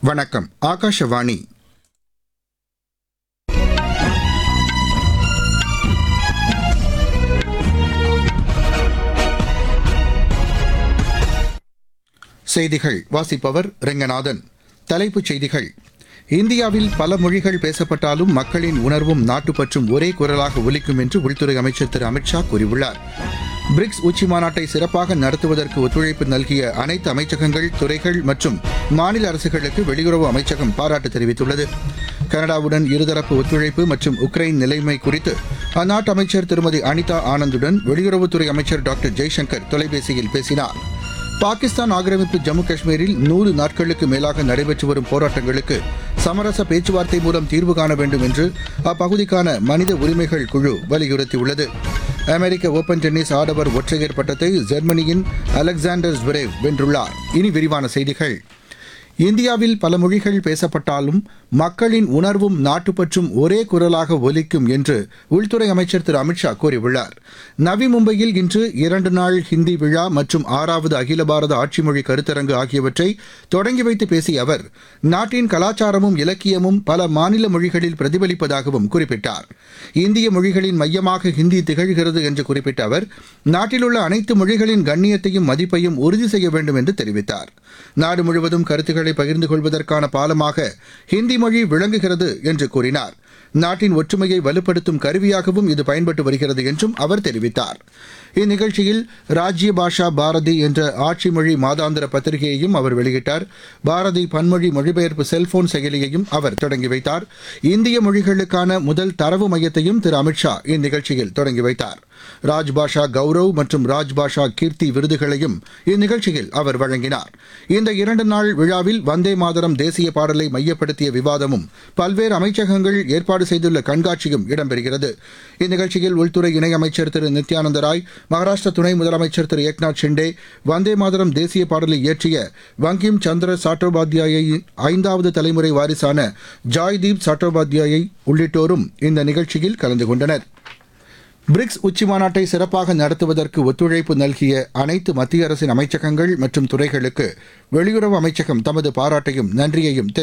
வணக்கம் ஆகாஷவாணி செய்திகள் வாசிப்பவர் ரெங்கநாதன் தலைப்புச் செய்திகள் இந்தியாவில் பல மொழிகள் பேசப்பட்டாலும் மக்களின் உணர்வும் நாட்டுப்பற்றும் ஒரே குரலாக ஒலிக்கும் என்று உள்துறை அமைச்சர் திரு அமித்ஷா கூறியுள்ளார் பிரிக்ஸ் உச்சி மாநாட்டை சிறப்பாக நடத்துவதற்கு ஒத்துழைப்பு நல்கிய அனைத்து அமைச்சகங்கள் துறைகள் மற்றும் மாநில அரசுகளுக்கு வெளியுறவு அமைச்சகம் பாராட்டு தெரிவித்துள்ளது கனடாவுடன் இருதரப்பு ஒத்துழைப்பு மற்றும் உக்ரைன் நிலைமை குறித்து அந்நாட்டு அமைச்சர் திருமதி அனிதா ஆனந்துடன் வெளியுறவுத்துறை அமைச்சர் டாக்டர் ஜெய்சங்கர் தொலைபேசியில் பேசினார் பாகிஸ்தான் ஆக்கிரமிப்பு ஜம்மு காஷ்மீரில் நூறு நாட்களுக்கு மேலாக நடைபெற்று வரும் போராட்டங்களுக்கு சமரச பேச்சுவார்த்தை மூலம் தீர்வு காண வேண்டும் என்று அப்பகுதிக்கான மனித உரிமைகள் குழு வலியுறுத்தியுள்ளது அமெரிக்க ஓபன் டென்னிஸ் ஆடவர் ஒற்றையர் பட்டத்தை ஜெர்மனியின் அலெக்சாண்டர் ஸ்வரேவ் வென்றுள்ளார் இனி விரிவான செய்திகள் இந்தியாவில் பல மொழிகள் பேசப்பட்டாலும் மக்களின் உணர்வும் நாட்டுப்பற்றும் ஒரே குரலாக ஒலிக்கும் என்று உள்துறை அமைச்சர் திரு அமித்ஷா கூறியுள்ளார் நவி மும்பையில் இன்று இரண்டு நாள் ஹிந்தி விழா மற்றும் ஆறாவது அகில பாரத ஆட்சி மொழி கருத்தரங்கு ஆகியவற்றை தொடங்கி வைத்து பேசிய அவர் நாட்டின் கலாச்சாரமும் இலக்கியமும் பல மாநில மொழிகளில் பிரதிபலிப்பதாகவும் குறிப்பிட்டார் இந்திய மொழிகளின் மையமாக ஹிந்தி திகழ்கிறது என்று குறிப்பிட்ட அவர் நாட்டிலுள்ள அனைத்து மொழிகளின் கண்ணியத்தையும் மதிப்பையும் உறுதி செய்ய வேண்டும் என்று தெரிவித்தார் நாடு முழுவதும் கருத்துக்களை பகிர்ந்து கொள்வதற்கான பாலமாக ஹிந்தி மொழி விளங்குகிறது என்று கூறினார் நாட்டின் ஒற்றுமையை வலுப்படுத்தும் கருவியாகவும் இது பயன்பட்டு வருகிறது என்றும் அவர் தெரிவித்தார் இந்நிகழ்ச்சியில் ராஜ்ய பாஷா பாரதி என்ற ஆட்சி மொழி மாதாந்திர பத்திரிகையையும் அவர் வெளியிட்டார் பாரதி பன்மொழி மொழிபெயர்ப்பு செல்போன் செயலியையும் அவர் தொடங்கி வைத்தார் இந்திய மொழிகளுக்கான முதல் தரவு மையத்தையும் திரு அமித்ஷா இந்நிகழ்ச்சியில் தொடங்கி வைத்தார் ராஜ்பாஷா கௌரவ் மற்றும் ராஜ்பாஷா கீர்த்தி விருதுகளையும் இந்நிகழ்ச்சியில் அவர் வழங்கினார் இந்த இரண்டு நாள் விழாவில் வந்தே மாதரம் தேசிய பாடலை மையப்படுத்திய விவாதமும் பல்வேறு அமைச்சகங்கள் ஏற்பாடு செய்துள்ள கண்காட்சியும் இடம்பெறுகிறது இந்நிகழ்ச்சியில் உள்துறை இணையமைச்சர் திரு நித்யானந்த ராய் மகாராஷ்டிர துணை முதலமைச்சர் திரு ஏக்நாத் ஷிண்டே வந்தே மாதரம் தேசிய பாடலை இயற்றிய வங்கிம் சந்திர சாட்டோபாத்யாயை ஐந்தாவது தலைமுறை வாரிசான ஜாய்தீப் சாட்டோபாத்யாயை உள்ளிட்டோரும் இந்த நிகழ்ச்சியில் கலந்து கொண்டனர் பிரிக்ஸ் உச்சி மாநாட்டை சிறப்பாக நடத்துவதற்கு ஒத்துழைப்பு நல்கிய அனைத்து மத்திய அரசின் அமைச்சகங்கள் மற்றும் துறைகளுக்கு வெளியுறவு அமைச்சகம் தமது பாராட்டையும் நன்றியையும் தெரிவித்துள்ளது